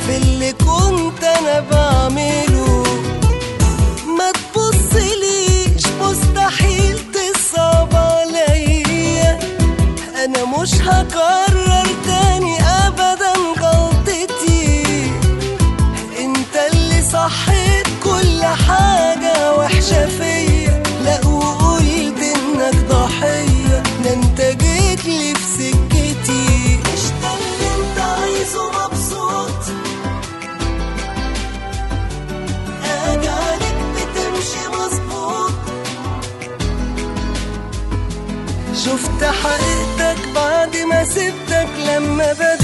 في اللي كنت انا بعمله ما تبصليش مستحيل تصعب عليا انا مش هكرر تاني ابدا غلطتي انت اللي صحيت كل حاجة وحشة فيا لا وقلت انك ضحية ده انت جيت لي في سكتي مش ده اللي انت عايزه مبسوط اجي عليك بتمشي مظبوط شفت حقيقتك بعد ما سبتك لما بدأت